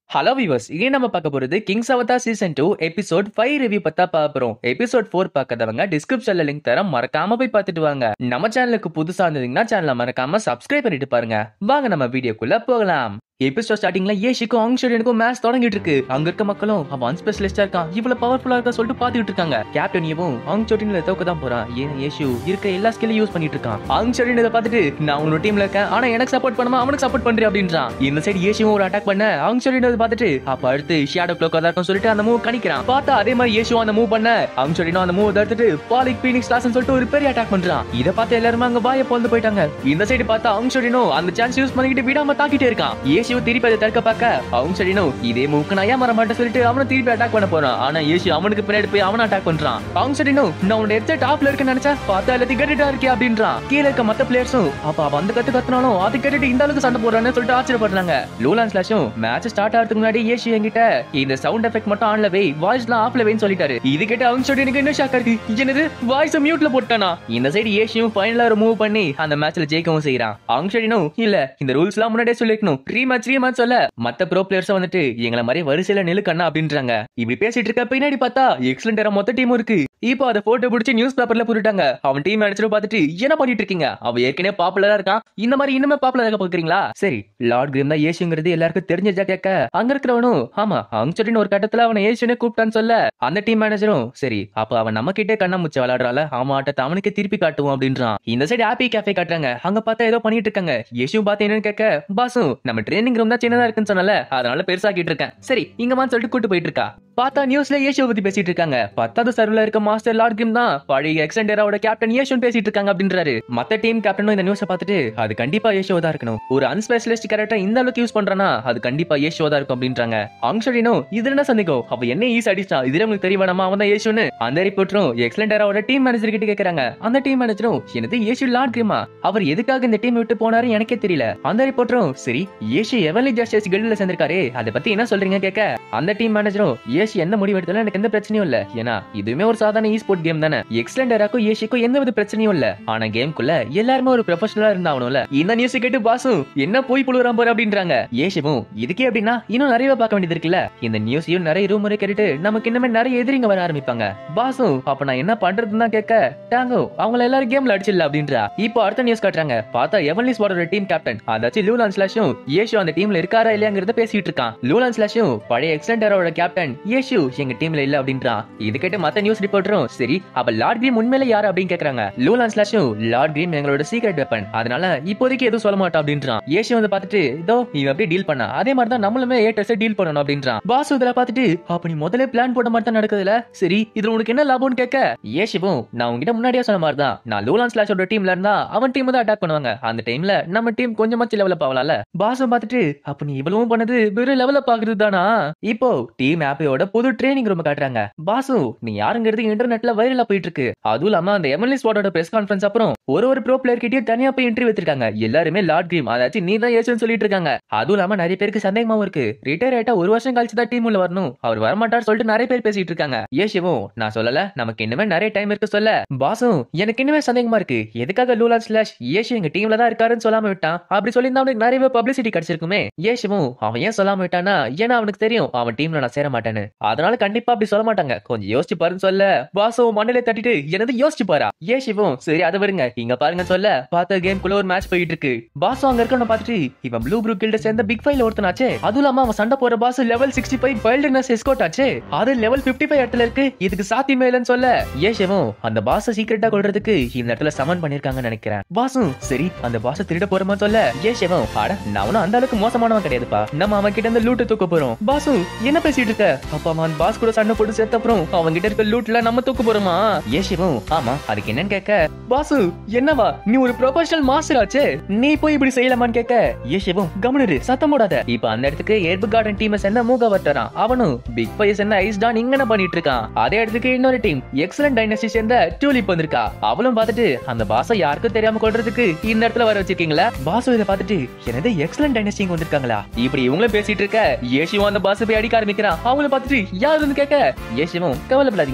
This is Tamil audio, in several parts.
ஹலோ விவர்ஸ் இங்கே நம்ம பார்க்க போறது Kings avatar season two episode five review பத்தா பார்க்க போறோம் எபிசோட் ஃபோர் பார்க்காதவங்க டிஸ்கிரிப்ஷன்ல லிங்க் தரேன் மறக்காம போய் பார்த்துட்டு வாங்க நம்ம சேனலுக்கு புதுசா இருந்தீங்கன்னா சேனலை மறக்காம சப்ஸ்கிரைப் பண்ணிட்டு பாருங்க வாங்க நம்ம வீடியோக்குள்ள போகலாம் எபிசோட் ஸ்டார்டிங்ல ஏஷிக்கும் ஆங்ஷரியனுக்கும் மேட்ச் தொடங்கிட்டு இருக்கு அங்க இருக்க மக்களும் அவன் அன்ஸ்பெஷலிஸ்டா இருக்கான் இவ்வளவு பவர்ஃபுல்லா இருக்கா சொல்லிட்டு பாத்துக்கிட்டு இருக்காங்க கேப்டன் இவன் ஆங்ஷரியன்ல தோக்க தான் போறான் ஏன் ஏஷு இருக்க எல்லா ஸ்கில்லையும் யூஸ் பண்ணிட்டு இருக்கான் ஆங்ஷரியன் இதை பார்த்துட்டு நான் உன்னோட டீம்ல இருக்கேன் ஆனா எனக்கு சப்போர்ட் பண்ணாம அவனுக்கு சப்போர்ட் பண்றேன் அப்படின்றான் இந்த சைடு ஏஷியும் ஒரு அட்டாக் பண்ண ஆங்ஷரியன் இதை பார்த்துட்டு அப்ப அடுத்து ஷேடோ க்ளோக் தான் இருக்கும் சொல்லிட்டு அந்த மூவ் கணிக்கிறான் பார்த்தா அதே மாதிரி ஏஷுவும் அந்த மூவ் பண்ண ஆங்ஷரியனும் அந்த மூவ் தடுத்துட்டு பாலிக் பீனிக்ஸ் கிளாஸ் சொல்லிட்டு ஒரு பெரிய அட்டாக் பண்றான் இதை பார்த்து எல்லாருமே அங்க வாய பொந்து போயிட்டாங்க இந்த சைடு பார்த்தா ஆங்ஷரியனும் அந்த சான்ஸ் யூஸ் பண்ணிக்கிட்டு விடாம தாக்கிட்டே இருக்கான் ஏஷியும் திருப்பி அதை தடுக்க பார்க்க அவங்க சொல்லினும் இதே மூக்கு நான் ஏன் மாட்டேன் சொல்லிட்டு அவனை திருப்பி அட்டாக் பண்ண போறான் ஆனா ஏஷு அவனுக்கு பின்னாடி போய் அவனை அட்டாக் பண்றான் அவங்க சொல்லினும் நான் உன்னோட ஹெட்செட் டாப்ல இருக்குன்னு நினைச்சா பார்த்தா எல்லாத்தையும் கேட்டுட்டா இருக்கே அப்படின்றான் கீழே இருக்க மத்த பிளேயர்ஸும் அப்ப அவன் அந்த கத்து கத்துனாலும் அது கேட்டுட்டு இந்த அளவுக்கு சண்டை போடுறான்னு சொல்லிட்டு ஆச்சரியப்படுறாங்க லூலான் ஸ்லாஷும் மேட்ச் ஸ்டார்ட் ஆகிறதுக்கு முன்னாடி ஏஷு என்கிட்ட இந்த சவுண்ட் எஃபெக்ட் மட்டும் ஆன்ல வை வாய்ஸ்லாம் ஆஃப்ல வைன்னு சொல்லிட்டாரு இது கேட்டு அவங்க சொல்லி எனக்கு இன்னும் ஷாக்கா இருக்கு என்னது வாய்ஸ் மியூட்ல போட்டானா இந்த சைடு ஏஷியும் ஃபைனலா ஒரு மூவ் பண்ணி அந்த மேட்ச்ல ஜெயிக்கவும் செய்யறான் அவங்க சொல்லினும் இல்ல இந்த ரூல்ஸ் எல்லாம் முன்னாடியே சொல்லிருக்கணும் த்ரீ மேட்ச் த்ரீ மேட்ச் சொல்ல மத்த ப்ரோ பிளேயர்ஸ் வந்துட்டு எங்களை மாதிரி வரிசையில நிலுக்கண்ணா அப்படின்றாங்க இப்படி பேசிட்டு இருக்க பின்னாடி பார்த்தா எக்ஸலண்டரா மொத்த டீமும் இருக்கு இப்போ அதை போட்டோ பிடிச்சி நியூஸ் பேப்பர்ல போட்டுட்டாங்க அவன் டீம் மேனேஜரும் பார்த்துட்டு என்ன பண்ணிட்டு இருக்கீங்க அவன் ஏற்கனவே பாப்புலரா இருக்கான் இந்த மாதிரி இன்னுமே பாப்புலரா இருக்க பாக்குறீங்களா சரி லார்ட் கிரீம் தான் ஏசுங்கிறது எல்லாருக்கும் தெரிஞ்சதா கேட்க அங்க இருக்கிறவனும் ஆமா அவங்க சொல்லின்னு ஒரு கட்டத்துல அவனை ஏசுனே கூப்பிட்டான்னு சொல்ல அந்த டீம் மேனேஜரும் சரி அப்ப அவன் நம்ம கிட்டே கண்ணா முச்சு விளையாடுறால அவன் ஆட்டத்தை அவனுக்கு திருப்பி காட்டுவோம் அப்படின்றான் இந்த சைடு ஹாப்பி கேஃபே காட்டுறாங்க அங்க பார்த்தா ஏதோ பண்ணிட்டு இருக்காங்க யேசுவும் பார்த்து என்னன்னு கேட்க பாசும் நம்ம ட்ரைனிங் ரூம் தான் சின்னதா இருக்குன்னு சொன்னல அதனால பெருசாக்கிட்டு இருக்கேன் சரி இங்கமான்னு சொல்லிட்டு கூட்டு போயிட்டு இருக்கா பார்த்தா நியூஸ்ல ஏஷியோ பத்தி பேசிட்டு இருக்காங்க பத்தாவது சர்வ்ல இருக்க மாஸ்டர் லார்ட் கிம் தான் பழைய எக்ஸண்டராவோட கேப்டன் ஏஷோன் பேசிட்டு இருக்காங்க அப்படின்றாரு மத்த டீம் கேப்டனும் இந்த நியூஸை பார்த்துட்டு அது கண்டிப்பா ஏஷோ தான் இருக்கணும் ஒரு அன்ஸ்பெஷலிஸ்ட் கேரக்டர் இந்த அளவுக்கு யூஸ் பண்றானா அது கண்டிப்பா ஏஷோ தான் இருக்கும் அப்படின்றாங்க அங்ஷடினோ இது என்ன சந்தேகம் அவ என்ன ஈஸ் அடிச்சா இதுல உங்களுக்கு தெரிய வேணாமா அவன் தான் ஏஷோன்னு அந்த ரிப்போர்ட்டரும் எக்ஸலண்டராவோட டீம் மேனேஜர் கிட்ட கேக்குறாங்க அந்த டீம் மேனேஜரும் எனது ஏஷு லார்ட் கிரிமா அவர் எதுக்காக இந்த டீம் விட்டு போனாரு எனக்கே தெரியல அந்த ரிப்போர்ட்டரும் சரி ஏஷு எவன்லி ஜஸ்டிஸ் கில்ட்ல சேர்ந்திருக்காரு அதை பத்தி என்ன சொல்றீங்க கேட்க அந்த டீம் மேனேஜரும் ஏஷு என்ன முடிவு எடுத்தாலும் எனக்கு எந்த பிரச்சனையும் இல்ல ஏன்னா இதுவுமே ஒரு சாதாரண இ ஸ்போர்ட் கேம் தானே எக்ஸலண்டராக்கும் ஏஷிக்கும் எந்த வித பிரச்சனையும் இல்ல ஆனா கேம்குள்ள எல்லாருமே ஒரு ப்ரொஃபஷனலா இருந்தாகணும்ல இந்த நியூஸ் கேட்டு பாசும் என்ன போய் புழுறான் போற அப்படின்றாங்க ஏஷிவும் இதுக்கே அப்படின்னா இன்னும் நிறைய பார்க்க வேண்டியது இருக்குல்ல இந்த நியூஸையும் நிறைய ரூமுறை கேட்டுட்டு நமக்கு இன்னுமே நிறைய எதிரிங்க வர ஆரம்பிப்பாங்க பாசும் அப்ப நான் என்ன பண்றதுன்னு தான் கேட்க டாங்கோ அவங்கள எல்லாரும் கேம்ல அடிச்சிடல அப்படின்றா இப்போ அடுத்த நியூஸ் காட்டுறாங்க பார்த்தா எவன்லி ஸ்பாடோட டீம் கேப்டன் அதாச்சும் லூலான் ஸ்லாஷும் ஏஷு அந்த டீம்ல இருக்காரா இல்லையாங்கிறத பேசிட்டு இருக்கான் லூலான் ஸ்லாஷும் பழைய எக்ஸலண்டரோட கேப்டன் ஏஷு எங்க டீம்ல இல்ல அப்படின்றான் இது கேட்டு மத்த நியூஸ் ரிப்போர்ட்டரும் சரி அப்ப லார்ட் கிரீம் உண்மையில யாரு அப்படின்னு கேக்குறாங்க லூலான் ஸ்லாஷும் லார்ட் கிரீம் எங்களோட சீக்ரெட் வெப்பன் அதனால இப்போதைக்கு எதுவும் சொல்ல மாட்டோம் அப்படின்றான் ஏஷு வந்து பார்த்துட்டு இதோ இவன் அப்படியே டீல் பண்ணா அதே மாதிரி தான் நம்மளுமே ஏ டெஸ்ட் டீல் பண்ணணும் அப்படின்றான் பாஸ் இதுல பார்த்துட்டு அப்ப நீ முதல்ல பிளான் போட்ட மாதிரி தான் நடக்குதுல சரி இதுல உனக்கு என்ன லாபம்னு கேட்க ஏஷுவும் நான் உங்ககிட்ட முன்னாடியே சொன்ன மாதிரி தான் நான் லூலான் ஸ்லாஷோட டீம்ல இருந்தா அவன் டீம் தான் அட்டாக் பண்ணுவாங்க அந்த டைம்ல நம்ம டீம் கொஞ்சமாச்சு லெவலப் ஆகலாம்ல பாஸும் பார்த்துட்டு அப்ப நீ இவ்வளவும் பண்ணது வெறும் லெவலப் ஆகுறது தானா இப்போ டீம் ஆப்பையோட புது ட்ரைனிங் ரூம் காட்டுறாங்க பாசு நீ யாருங்கிறது இன்டர்நெட்ல வைரலா போயிட்டு இருக்கு அதுவும் இல்லாம அந்த எம்எல்ஏ ஸ்பாட்டோட பிரஸ் கான்ஃபரன்ஸ் அப்புறம் ஒரு ஒரு ப்ரோ பிளேயர் கிட்டயும் தனியா போய் இன்டர்வியூ எடுத்திருக்காங்க எல்லாருமே லார்ட் கிரீம் அதாச்சும் நீ தான் ஏசுன்னு சொல்லிட்டு இருக்காங்க அதுவும் இல்லாம நிறைய பேருக்கு சந்தேகமாவும் இருக்கு ரிட்டையர் ஆயிட்டா ஒரு வருஷம் கழிச்சு தான் டீம் உள்ள வரணும் அவர் வரமாட்டார் சொல்லிட்டு நிறைய பேர் பேசிட்டு இருக்காங்க ஏசிவும் நான் சொல்லல நமக்கு இன்னுமே நிறைய டைம் இருக்கு சொல்ல பாசும் எனக்கு இன்னுமே சந்தேகமா இருக்கு எதுக்காக லூலான் ஸ்லாஷ் ஏஷு எங்க டீம்ல தான் இருக்காருன்னு சொல்லாம விட்டான் அப்படி சொல்லியிருந்தா அவனுக்கு நிறைய பப்ளிசிட்டி கிடைச்சிருக்குமே ஏஷுவும் அவன் ஏன் சொல்லாம விட்டானா ஏன்னா அவனுக்கு தெரியும் அவன் டீம்ல நான் சேர மாட்டேன்னு அதனால கண்டிப்பா அப்படி சொல்ல மாட்டாங்க கொஞ்சம் யோசிச்சு பாருன்னு சொல்ல பாசும் மண்ணில தட்டிட்டு எனது யோசிச்சு பாரா ஏ சிவம் சரி அதை வருங்க இங்க பாருங்க சொல்ல பார்த்த கேம்குள்ள ஒரு மேட்ச் போயிட்டு இருக்கு பாஸ் அங்க இருக்கணும் பார்த்துட்டு இவன் ப்ளூ ப்ரூ கில்ட சேர்ந்த பிக் ஃபைல ஒருத்தனாச்சே அதுவும் இல்லாம அவன் சண்டை போற boss level sixty five wildness escort ஆச்சு அது லெவல் பிப்டி ஃபைவ் இடத்துல இருக்கு இதுக்கு சாத்தியமே இல்லைன்னு சொல்ல ஏ சிவம் அந்த பாஸ சீக்கிரட்டா கொள்றதுக்கு இந்த இடத்துல சமன் பண்ணிருக்காங்கன்னு நினைக்கிறேன் பாசும் சரி அந்த பாஸ திருட போறமா சொல்ல ஏ சிவம் அட நான் ஒன்னும் அந்த அளவுக்கு மோசமானவன் கிடையாதுப்பா நம்ம அவன் கிட்ட இருந்து லூட்டு தூக்க போறோம் பாசு என்ன பேசிட்டு இருக்க அப்ப அவன் பாஸ் கூட சண்டை போட்டு சேர்த்த அப்புறம் அவங்க கிட்ட இருக்க லூட்ல நம்ம தூக்க போறோமா ஏ சிவம் ஆமா அதுக்கு என்னன்னு கேட்க பாசு என்னவா நீ ஒரு ப்ரொஃபஷனல் மாஸ்டர் ஆச்சே நீ போய் இப்படி செய்யலாமான்னு கேட்க ஏ சிவம் கவனிரு சத்தம் போடாத இப்ப அந்த இடத்துக்கு ஏர்பு கார்டன் டீம் சேர்ந்த மூக வட்டறான் அவனும் பிக் ஃபைவ் சேர்ந்த ஐஸ் டான் இங்கன பண்ணிட்டு இருக்கான் அதே இடத்துக்கு இன்னொரு டீம் எக்ஸலன்ட் டைனஸ்டி சேர்ந்த டியூலிப் வந்திருக்கா அவளும் பார்த்துட்டு அந்த பாச யாருக்கும் தெரியாம கொள்றதுக்கு இந்த இடத்துல வர வச்சிருக்கீங்களா பாசு இதை பார்த்துட்டு எனது எக்ஸலன்ட் டைனஸ்டி இங்க வந்திருக்காங்களா இப்படி இவங்களும் பேசிட்டு இருக்க ஏசிவும் அந்த பாஸ் போய் அடிக்க ஆரம்பிக்கிறான் அவங்கள பார்த்துட்டு யாருன்னு கேட்க ஏசிவும் கவலைப்படாதீங்க இது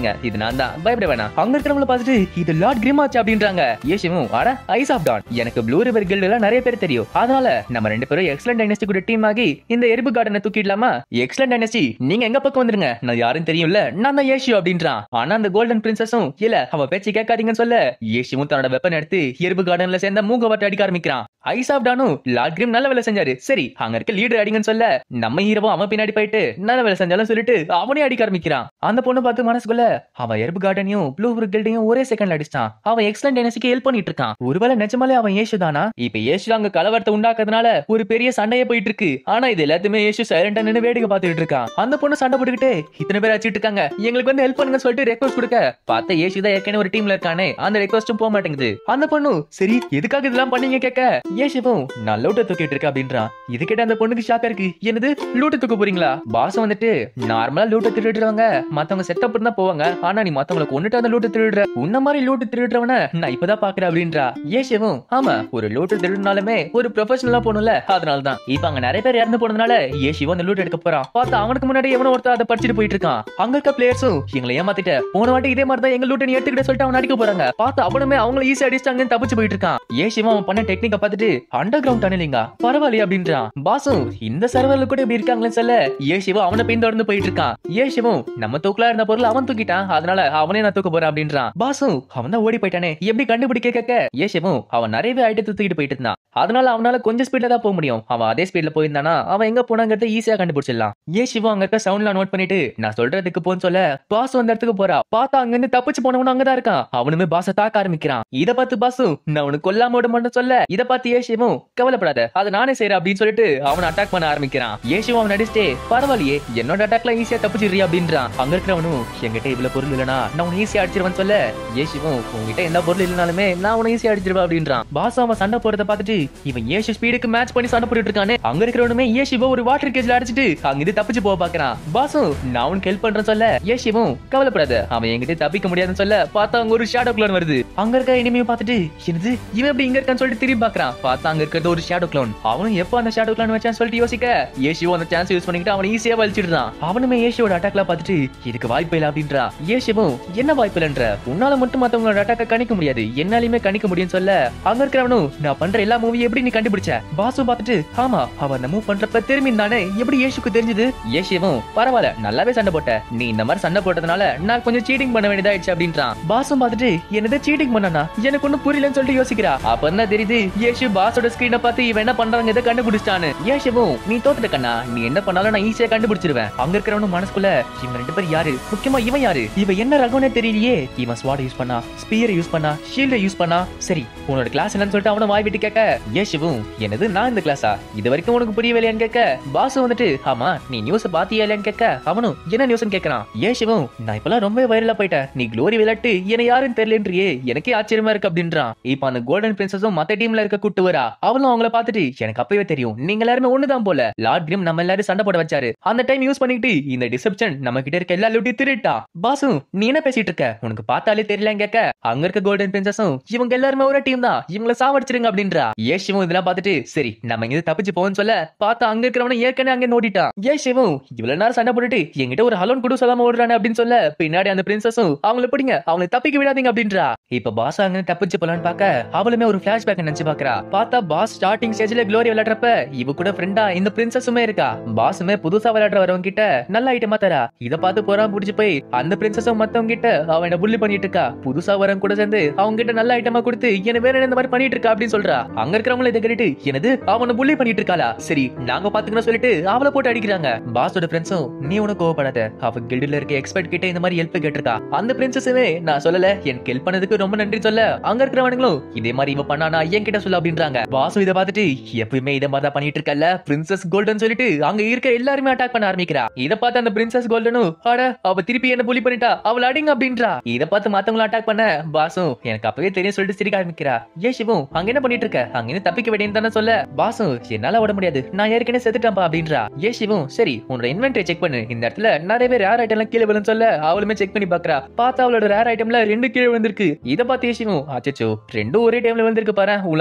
நான் தான் பயப்பட வேணாம் அங்க இருக்கிறவங்கள பார்த்துட்டு இது லார்ட் கிரிம் ஆச்சு அப்படின்றாங்க ஏஷிவும் அட ஐஸ் ஆஃப் டான் எனக்கு ப்ளூ ரிவர் கில்டு எல்லாம் நிறைய பேர் தெரியும் அதனால நம்ம ரெண்டு பேரும் எக்ஸலன்ட் டைனஸ்டி கூட டீம் ஆகி இந்த எறும்பு கார்டனை தூக்கிடலாமா எக்ஸலன்ட் டைனஸ்டி நீங்க எங்க பக்கம் வந்துருங்க நான் யாரும் தெரியும்ல நான் தான் ஏஷியோ அப்படின்றான் ஆனா அந்த கோல்டன் பிரின்சஸும் இல்ல அவ பேச்சு கேட்காதீங்கன்னு சொல்ல ஏஷியும் தன்னோட வெப்பன் எடுத்து எறும்பு கார்டன்ல சேர்ந்த மூங்க வட்ட அடிக்க ஆரம்பிக்கிறான் ஐஸ் ஆஃப் டானும் லார்ட் கிரிம் நல்ல வேலை செஞ்சாரு சரி அங்க இருக்க லீடர் அடிங்கன்னு சொல்ல நம்ம ஹீரோவும் அவன் பின்னாடி போயிட்டு நல்ல வேலை செஞ்சாலும் சொல்லிட்டு அவனே அடிக்க ஆரம்பிக்கிறான் அந்த பொண்ணு பார்த்து மனசுக்குள்ள அவன் எறும்பு கார்டனையும் ப்ளூ கில்டையும் ஒரே செகண்ட்ல அடிச்சான் அவன் எக்ஸலன்ட் டைனஸ்டிக்கு ஹெல்ப் பண்ணிட்டு இருக்கான் ஒருவேளை நிஜமாலே அவன் ஏஷு தானா இப்ப ஏஷு அங்க கலவரத்தை உண்டாக்குறதுனால ஒரு பெரிய சண்டையே போயிட்டு இருக்கு ஆனா இது எல்லாத்தையுமே ஏஷு சைலண்டா நின்னு வேடிக்கை பார்த்துட்டு இருக்கான் அந்த பொண்ணு சண்டை போட்டுக்கிட்டு இத்தனை பேர் அடிச்சிட்டு இருக்காங்க எங்களுக்கு வந்து ஹெல்ப் பண்ணுங்க சொல்லிட்டு ரெக்வஸ்ட் கொடுக்க பார்த்தா ஏஷு தான் ஏற்கனவே ஒரு டீம்ல இருக்கானே அந்த ரெக்வஸ்டும் போக மாட்டேங்குது அந்த பொண்ணு சரி எதுக்காக இதெல்லாம் பண்ணீங்க கேட்க ஏஷுவும் நான் லூட்டை தூக்கிட்டு இருக்கேன் அப்படின்றான் இது கேட்ட அந்த பொண்ணுக்கு ஷாக்கா இருக்கு என்னது லூட்டை தூக்க போறீங்களா பாஸ் வந்துட்டு நார்மலா லூட்டை திருடுறவங்க மத்தவங்க செட்டப் இருந்தா போவாங்க ஆனா நீ மத்தவங்களை கொண்டுட்டு அந்த லூட்டை திருடுற உன்ன மாதிரி லூட்டு திருடுறவன நான் இப்பதான் பாக்குறேன் அப்படின்றா ஏஷுவும் ஆமா ஒரு லூட்டு திருடினாலுமே ஒரு ப்ரொஃபஷனலா போகணும்ல அதனால தான் இப்ப அங்க நிறைய பேர் இறந்து போனதுனால ஏஷிவோ அந்த லூட் எடுக்க போறான் பார்த்தா அவனுக்கு முன்னாடி எவனோ ஒருத்தர் அதை படிச்சுட்டு போயிட்டு இருக்கான் அங்க இருக்க பிளேயர்ஸும் எங்களை ஏமாத்திட்ட போன வாட்டி இதே மாதிரி தான் எங்க லூட்டை நீ எடுத்துக்கிட்ட சொல்லிட்டு அவன் அடிக்க போறாங்க பார்த்து அவனுமே அவங்கள ஈஸி அடிச்சிட்டாங்கன்னு தப்பிச்சு போயிட்டு இருக்கான் ஏஷிவோ அவன் பண்ண டெக்னிக்க பார்த்துட்டு அண்டர் கிரவுண்ட் டனலிங்கா பரவாயில்லையே அப்படின்றான் பாசும் இந்த சர்வர்ல கூட இப்படி இருக்காங்களேன்னு சொல்ல ஏஷிவோ அவனை பின்தொடர்ந்து போயிட்டு இருக்கான் ஏஷிவும் நம்ம தூக்கலா இருந்த பொருள் அவன் தூக்கிட்டான் அதனால அவனே நான் தூக்க போறேன் அப்படின்றான் பாசும் அவன் தான் ஓடி போயிட்டானே எப்படி கண்டுபிடிக்க கேட்க ஏஷிவும் அவன் நிறையவே ஐட்டத்தை தூக்கிட்டு போயிட்டு இருந்தான் அதனால அவனால கொஞ்சம் ஸ்பீட்ல தான் போக முடியும் அவன் அதே ஸ்பீட்ல போயிருந்தானா அவன் எங்க போனாங்கிறத ஈஸியா கண்டுபிடிச்சிடலாம் ஏ சிவா அங்க இருக்க சவுண்ட்ல நோட் பண்ணிட்டு நான் சொல்றதுக்கு போன்னு சொல்ல பாஸ் அந்த இடத்துக்கு போறா பார்த்தா அங்க இருந்து தப்பிச்சு போனவனும் அங்கதான் இருக்கான் அவனுமே பாச தாக்க ஆரம்பிக்கிறான் இத பார்த்து பாசும் நான் அவனுக்கு கொல்லாம விட மாட்டேன்னு சொல்ல இத பார்த்து ஏ சிவும் கவலைப்படாத அதை நானே செய்யறேன் அப்படின்னு சொல்லிட்டு அவனை அட்டாக் பண்ண ஆரம்பிக்கிறான் ஏ சிவம் அவன் அடிச்சுட்டே பரவாயில்லையே என்னோட அட்டாக்ல ஈஸியா தப்பிச்சிடுறியா அப்படின்றான் அங்க இருக்கிறவனும் என்கிட்ட இவ்வளவு பொருள் இல்லனா நான் உன்னை ஈஸியா அடிச்சிருவேன் சொல்ல ஏ சிவம் உங்ககிட்ட எந்த பொருள் இல்லனாலுமே நான் உன்னை ஈஸியா அடிச்சிருவேன் அப்படின்றான் பாஸ் அவன் சண்டை போறத பார்த்துட்டு இவன் ஏஷு ஸ்பீடுக்கு மேட்ச் பண்ணி சண்டை போட்டுட்டு இருக்கானே அங்க இருக்கிறவனுமே ஏஷிவோ ஒரு வாட்டர் கேஜ்ல அடிச்சிட்டு அங்க இருந்து தப்பிச்சு போக பாக்குறான் பாசும் நான் உனக்கு ஹெல்ப் பண்றேன் சொல்ல ஏஷிவும் கவலைப்படாத அவன் என்கிட்ட தப்பிக்க முடியாதுன்னு சொல்ல பார்த்தா அங்க ஒரு ஷேடோ கிளோன் வருது அங்க இருக்க இனிமையை பார்த்துட்டு என்னது இவன் எப்படி இங்க இருக்கான்னு சொல்லிட்டு திரும்பி பாக்குறான் பார்த்தா அங்க இருக்கிறது ஒரு ஷேடோ கிளோன் அவனும் எப்போ அந்த ஷேடோ கிளோன் வச்சான்னு சொல்லிட்டு யோசிக்க ஏஷிவோ அந்த சான்ஸ் யூஸ் பண்ணிக்கிட்டு அவன் ஈஸியா வலிச்சிடுறான் அவனுமே ஏஷியோட அட்டாக்ல பார்த்துட்டு இதுக்கு வாய்ப்பு இல்லை அப்படின்றா ஏஷிவும் என்ன வாய்ப்பு இல்லைன்ற உன்னால மட்டும் மத்தவங்களோட அட்டாக்க கணிக்க முடியாது என்னாலையுமே கணிக்க முடியும்னு சொல்ல அங்க இருக்கிறவனும் நான் பண்ற எல்லா மூவி எப்படி நீ கண்டுபிடிச்ச பாசு பார்த்துட்டு ஆமா அவன் அந்த மூவ் பண்றப்ப திரும்பி தானே எப்படி ஏஷுக்கு தெரிஞ்சது ஏஷிவும் பரவாயில்ல நல்லாவே சண்டை போட்ட நீ இந்த மாதிரி சண்டை போட்டதுனால நான் கொஞ்சம் சீட்டிங் பண்ண வேண்டியதாயிடுச்சு அப்படின்றான் பாசும் பார்த்துட்டு என்னது சீட்டிங் பண்ணனா எனக்கு ஒண்ணும் புரியலன்னு சொல்லிட்டு யோசிக்கிறா அப்ப என்ன தெரியுது ஏஷு பாஸோட ஸ்கிரீனை பார்த்து இவன் என்ன பண்றாங்க இதை கண்டுபிடிச்சிட்டான்னு ஏஷுவும் நீ தோத்துட்ட கண்ணா நீ என்ன பண்ணாலும் நான் ஈஸியா கண்டுபிடிச்சிருவேன் அங்க இருக்கிறவனும் மனசுக்குள்ள இவங்க ரெண்டு பேர் யாரு முக்கியமா இவன் யாரு இவன் என்ன ரகம்னே தெரியலையே இவன் ஸ்வாட் யூஸ் பண்ணா ஸ்பியர் யூஸ் பண்ணா ஷீல்ட யூஸ் பண்ணா சரி உன்னோட கிளாஸ் என்னன்னு சொல்லிட்டு அவனை வாய் விட்டு கேட்க ஏஷுவும் என்னது நான் இந்த கிளாஸா இது வரைக்கும் உனக்கு புரியவில்லையான்னு கேட்க பாசு வந்துட்டு ஆமா நீ நியூஸ் பாத்தியா இல்லையான்னு கேட்க அவனும் என்ன நியூஸ்னு கேட்கறான் ஏஷுவும் நான் இப்பெல்லாம் ரொம்ப வைரலா போயிட்டேன் நீ க்ளோரி விளையாட்டு என்ன யாருன்னு தெரியலன்றியே எனக்கே ஆச்சரியமா இருக்கு அப்படின்றான் இப்ப அந்த கோல்டன் பிரின்சஸும் மத்த டீம்ல இருக்க கூட்டு வரா அவளும் அவங்கள பார்த்துட்டு எனக்கு அப்பவே தெரியும் நீங்க எல்லாருமே ஒண்ணுதான் போல லார்ட் கிரிம் நம்ம எல்லாரும் சண்டை போட வச்சாரு அந்த டைம் யூஸ் பண்ணிக்கிட்டு இந்த டிசப்ஷன் நம்ம கிட்ட இருக்க எல்லா லூட்டி திருட்டா பாசு நீ என்ன பேசிட்டு இருக்க உனக்கு பார்த்தாலே தெரியலன்னு கேட்க அங்க இருக்க கோல்டன் பிரின்சஸும் இவங்க எல்லாருமே ஒரு டீம் தான் இவங்கள சாவடிச்சிருங்க அப்படின்றா ஏஷிவும் இதெல்லாம் பார்த்துட்டு சரி நம்ம இங்க தப்பிச்சு போவோம்னு சொல்ல பார்த்தா அங்க இருக்கிறவன ஏற்கனவே அங்க நோட்டிட்டான் ஏஷிவும் இவ்வளவு நேரம் சண்டை போட்டுட்டு என்கிட்ட ஒரு ஹலோன் கூட சொல்லாம ஓடுறானே அப்படின்னு சொல்ல பின்னாடி அந்த பிரின்சஸும் அவங்கள பிடிங்க அவங்களை தப்பிக்க விடாதீங்க அப்படின்றா இப்ப பாஸ் அங்க தப்பிச்சு போலான்னு பார்க்க அவளுமே ஒரு பிளாஷ்பேக் நினைச்சு பாக்குறா பார்த்தா பாஸ் ஸ்டார்டிங் ஸ்டேஜ்ல க்ளோரி விளையாடுறப்ப இவ கூட ஃப்ரெண்டா இந்த பிரின்சஸுமே இருக்கா பாஸுமே புதுசா விளையாடுற வரவங்க கிட்ட நல்ல ஐட்டமா தரா இத பார்த்து போறா புடிச்சு போய் அந்த பிரின்சஸும் மத்தவங்க கிட்ட அவன் புள்ளி பண்ணிட்டு இருக்கா புதுசா வரவங்க கூட சேர்ந்து அவங்க கிட்ட நல்ல ஐட்டமா கொடுத்து என்ன வேற என்ன இந்த மாதிரி பண்ணிட்டு இருக்கா அப்படின்னு சொல்றா அங்க இருக்கிறவங்கள இதை கேட்டுட்டு எனது அவனை புள்ளி பண்ணிட்டு இருக்காளா சரி நாங்க பாத்துக்கணும் சொல்லிட்டு அவளை போட்டு அடிக்கிறாங்க பாஸோட ஃப்ரெண்ட்ஸும் நீ உனக்கு கோவப்படாத அவ கில்டுல இருக்க எக்ஸ்பர்ட் கிட்ட இந்த மாதிரி ஹெல்ப் கேட்டிருக்கா அந்த பிரின்சஸுமே நான் சொல்லல எனக்கு ஹெல்ப் பண்ணதுக்கு ரொம்ப நன்றி சொல்ல அங்க இருக்கிறவனுங்களும் இதே மாதிரி இவ பண்ணானா என் கிட்ட சொல்ல அப்படின்றாங்க பாசும் இதை பார்த்துட்டு எப்பயுமே இதை மாதிரி தான் பண்ணிட்டு இருக்கல பிரின்சஸ் கோல்டன் சொல்லிட்டு அங்க இருக்க எல்லாருமே அட்டாக் பண்ண ஆரம்பிக்கிறா இத பார்த்து அந்த பிரின்சஸ் கோல்டனும் அட அவ திருப்பி என்ன புலி பண்ணிட்டா அவள் அடிங்க அப்படின்றா இத பார்த்து மத்தவங்கள அட்டாக் பண்ண பாசும் எனக்கு அப்பவே தெரியும் சொல்லிட்டு சிரிக்க ஆரம்பிக்கிறா ஏ சிவும் அங்க என்ன பண்ணிட்டு இருக்க அங்க இருந்து தப்பிக்க வேண்டியது தானே சொல்ல பாசும் என்னால விட முடியாது நான் ஏற்கனவே செத்துட்டேன்ப்பா அப்படின்றா ஏ சிவும் சரி உன்னோட இன்வென்டரி செக் பண்ணு இந்த இடத்துல நிறைய பேர் ரேர் ஐட்டம் கீழே விழுந்து சொல்ல அவளுமே செக் பண்ணி பாக்குறா பார்த்தா அவளோட ரேர் ஐட்டம்ல ரெண்டு கீழே விழுந்திருக்கு இத பார்த்து ஏ சிவும் அச்சச்சோ ரெண்டும் ஒரே டைம்ல விழுந்திருக்கு பாரு உனக்கு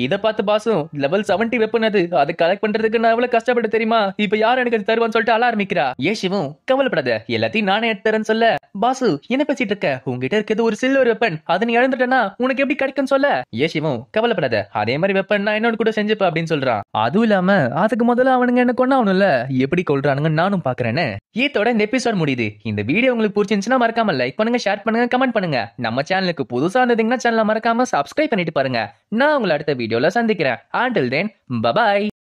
இத பார்த்து பாசும் லெவல் 70 வெப்பன் அது அதை கலெக்ட் பண்றதுக்கு நான் எவ்வளவு கஷ்டப்பட்டு தெரியுமா இப்ப யார் எனக்கு அது தருவான்னு சொல்லிட்டு அழ ஆரம்பிக்கிறா ஏ சிவும் கவலைப்படாத எல்லாத்தையும் நானே எடுத்து தரேன்னு சொல்ல பாசு என்ன பேசிட்டு இருக்க உங்ககிட்ட இருக்கிறது ஒரு சில்வர் வெப்பன் அதை நீ இழந்துட்டனா உனக்கு எப்படி கிடைக்கும்னு சொல்ல ஏ சிவும் கவலைப்படாத அதே மாதிரி வெப்பன் நான் என்னோட கூட செஞ்சுப்ப அப்படின்னு சொல்றான் அதுவும் இல்லாம அதுக்கு முதல்ல அவனுங்க என்ன கொண்டாவணும்ல எப்படி கொள்றானுங்க நானும் பாக்குறேன்னு ஈத்தோட இந்த எபிசோட் முடியுது இந்த வீடியோ உங்களுக்கு பிடிச்சிருந்துச்சுன்னா மறக்காம லைக் பண்ணுங்க ஷேர் பண்ணுங்க கமெண்ட் பண்ணுங்க நம்ம சேனலுக்கு புதுசா இருந்ததுங்கன்னா சேனலை மறக்காம சப்ஸ்கிரைப் பண்ணிட்டு பாருங்க நான் உங்களை அடுத்த வீடியோல சந்திக்கிறேன் ஆண்டில் தென் பபாய்